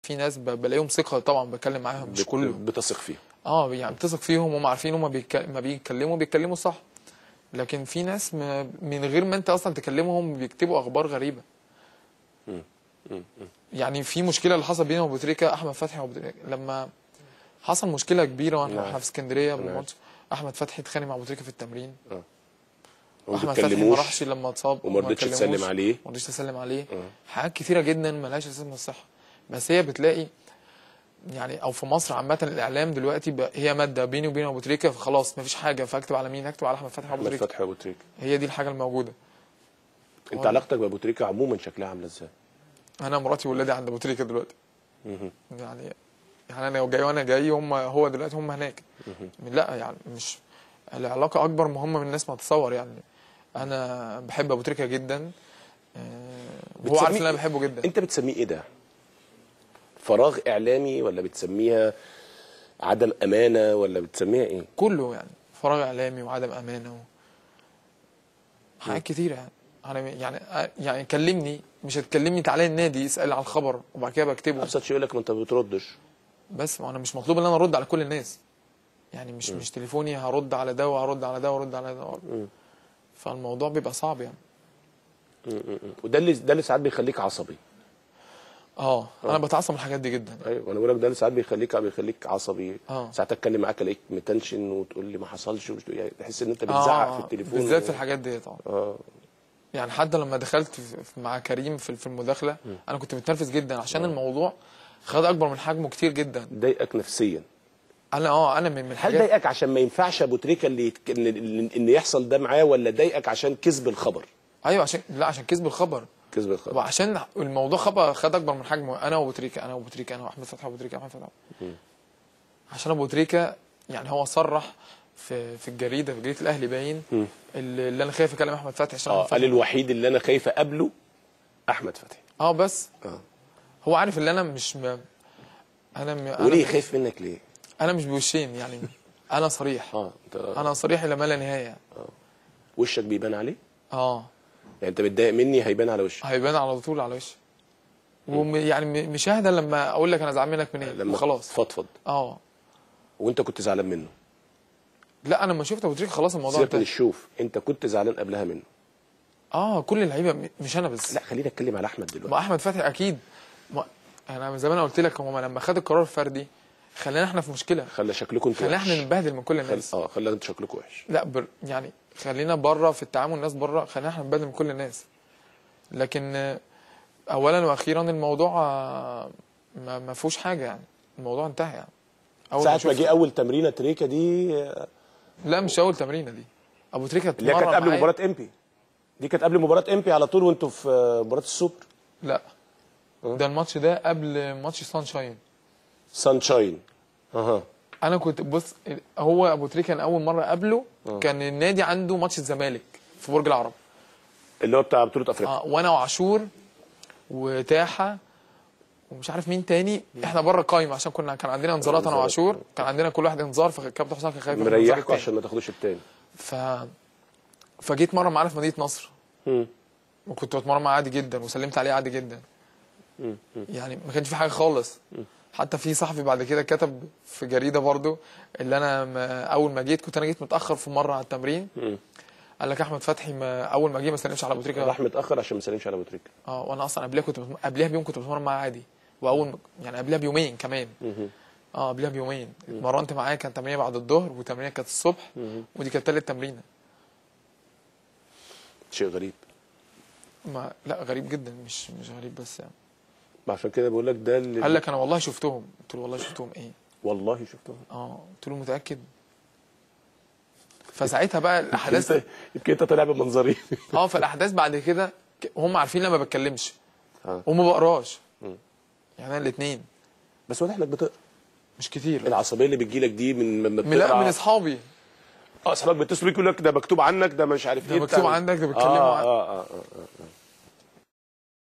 في ناس ب- بلاقيهم ثقه طبعا بتكلم معاهم مش بت- كله بتثق فيهم اه يعني بتثق فيهم هم عارفين هم بيك... ما بيتكلموا بيتكلموا صح لكن في ناس م... من غير ما انت اصلا تكلمهم بيكتبوا اخبار غريبه يعني في مشكله اللي حصل بينه وبين تريكا احمد فتحي وأبو تريكة لما حصل مشكله كبيره واحنا نعم. واحنا في اسكندريه نعم. بالماتش احمد فتحي اتخانق مع ابو تريكه في التمرين وما احمد فتحي ما بيتكلموش راحش لما اتصاب وما رضيتش كلموش، تسلم عليه. ما رضيتش تسلم عليه آه. حاجات كتيره جدا ملهاش اساس من الصحه بس هي بتلاقي يعني او في مصر عامه الاعلام دلوقتي بقى هي ماده بيني وبين ابو تريكه فخلاص مفيش حاجه فاكتب على مين اكتب على احمد فتحي وابو احمد تريكه فتحي وابو تريكه هي دي الحاجه الموجوده انت علاقتك بابو تريكه عموما شكلها عامله ازاي؟ انا مراتي وولادي عند ابو تريكه دلوقتي يعني يعني انا جاي وانا جاي هم هو دلوقتي هم هناك لا يعني مش العلاقه اكبر مهمه من الناس ما تتصور يعني انا بحب ابو تريكه جدا آه، هو عارف ان انا بحبه جدا انت بتسميه ايه ده؟ فراغ اعلامي ولا بتسميها عدم امانه ولا بتسميها ايه؟ كله يعني فراغ اعلامي وعدم امانه و... حاجات كتيره يعني انا يعني يعني كلمني مش هتكلمني تعالى النادي اسال على الخبر وبعد كده بكتبه ابسط شيء يقول لك ما انت ما بتردش بس ما انا مش مطلوب ان انا ارد على كل الناس يعني مش مش تليفوني هرد على ده وهرد على ده وارد على ده فالموضوع بيبقى صعب يعني وده اللي ده اللي ساعات بيخليك عصبي اه انا بتعصب من الحاجات دي جدا ايوه وانا بقول لك ده اللي ساعات بيخليك بيخليك عصبي اه. ساعات اتكلم معاك الاقيك متنشن وتقول لي ما حصلش ومش يعني تحس ان انت آه، بتزعق آه، في التليفون بالذات في الحاجات دي طبعا اه يعني حتى لما دخلت في- في- مع كريم في في المداخله انا كنت متنرفز جدا عشان الموضوع خد اكبر من حجمه كتير جدا ضايقك نفسيا انا اه انا من من هل الحاجات ضايقك عشان ما ينفعش ابو تريكه اللي يتك... ان ان إن يحصل ده معاه ولا ضايقك عشان كذب الخبر ايوه عشان لا عشان كذب الخبر كذب الخبر وعشان الموضوع خبر خد اكبر من حجمه انا وابو تريكه انا وابو تريكه انا واحمد فتحي وابو تريكه احمد فتحي عشان ابو تريكه يعني هو صرح في في الجريده في جريده الاهلي باين اللي اللي انا خايف اكلم احمد فتحي عشان اه أحمد قال فتحي- الوحيد اللي انا خايف اقابله احمد فتحي اه بس اه هو عارف ان انا مش م... انا م... أنا وليه خايف منك ليه؟ انا مش بوشين يعني انا صريح اه انت انا صريح الى ما لا نهايه وشك بيبان عليه؟ اه يعني انت متضايق مني هيبان على وشك هيبان على طول على وشي وم... يعني م- مش ههدى لما اقول لك انا زعلان منك من ايه لما وخلاص فضفض اه وانت كنت زعلان منه لا انا لما شفت ابو تريكه خلاص الموضوع سيبك من انتهى الشوف انت كنت زعلان قبلها منه اه كل اللعيبه م- مش انا بس لا خلينا نتكلم على احمد دلوقتي ما احمد فتحي اكيد ما انا زي ما انا قلت لك هو لما خد القرار الفردي خلينا احنا في مشكله خلى شكلكم انتوا خلينا وحش. احنا نتبهدل من كل خل... الناس اه خلى انتوا شكلكم وحش لا بر... يعني خلينا بره في التعامل الناس بره خلينا احنا نتبادل من كل الناس لكن آه، اولا واخيرا الموضوع آه، ما, ما فيهوش حاجه يعني الموضوع انتهى يعني اول ساعة ما شفت- جه اول تمرينه تريكه دي آه، لا مش اول تمرينه دي ابو تريكه اللي هي كانت اتمرن قبل معايا- مباراه امبي دي كانت قبل مباراه امبي على طول وانتوا في آه، مباراه السوبر لا ده الماتش ده قبل ماتش سانشاين سانشاين اها انا كنت بص هو ابو تريكه كان اول مره قابله كان النادي عنده ماتش الزمالك في برج العرب اللي هو بتاع بطوله افريقيا اه وانا وعاشور وتاحه ومش عارف مين تاني احنا بره القايمه عشان كنا كان عندنا انذارات انا انذارات. وعاشور كان عندنا كل واحد انذار فكابتن حسام كان خايف من الانذار مريحكم التاني. عشان ما تاخدوش التاني ف فجيت مره معانا في مدينه نصر مم. وكنت بتمرن معاه عادي جدا وسلمت عليه عادي جدا يعني ما كانش في حاجه خالص حتى في صحفي بعد كده كتب في جريده برضو اللي انا ما اول ما جيت كنت انا جيت متاخر في مره على التمرين قال لك احمد فتحي ما اول ما جه ما سلمش على ابو تريكه راح متاخر عشان ما سلمش على ابو تريكه اه وانا اصلا قبلها كنت بتم... قبلها بيوم كنت بتمرن معاه عادي واول ما- يعني قبلها بيومين كمان اه قبلها بيومين اتمرنت معاه كان تمرينه بعد الظهر وتمرينه كانت الصبح ودي كانت تالت تمرينه شيء غريب ما لا غريب جدا مش مش غريب بس يعني ما عشان كده بقول لك ده اللي قال لك انا والله شفتهم قلت له والله شفتهم ايه والله شفتهم اه قلت له متاكد فساعتها بقى الاحداث انت يمكن انت طالع بمنظري اه فالاحداث بعد كده ك- هم عارفين لما بتكلمش آه. وما بقراش يعني انا الاثنين بس واضح انك بتقرا مش كتير العصبيه اللي بتجيلك دي من لما من لا بتقرا من اصحابي اه اصحابك بيتصلوا بيك يقول لك ده مكتوب عنك ده مش عارف ده ايه مكتوب بتاع- عنك، ده بيتكلموا آه, عن- آه, آه, اه اه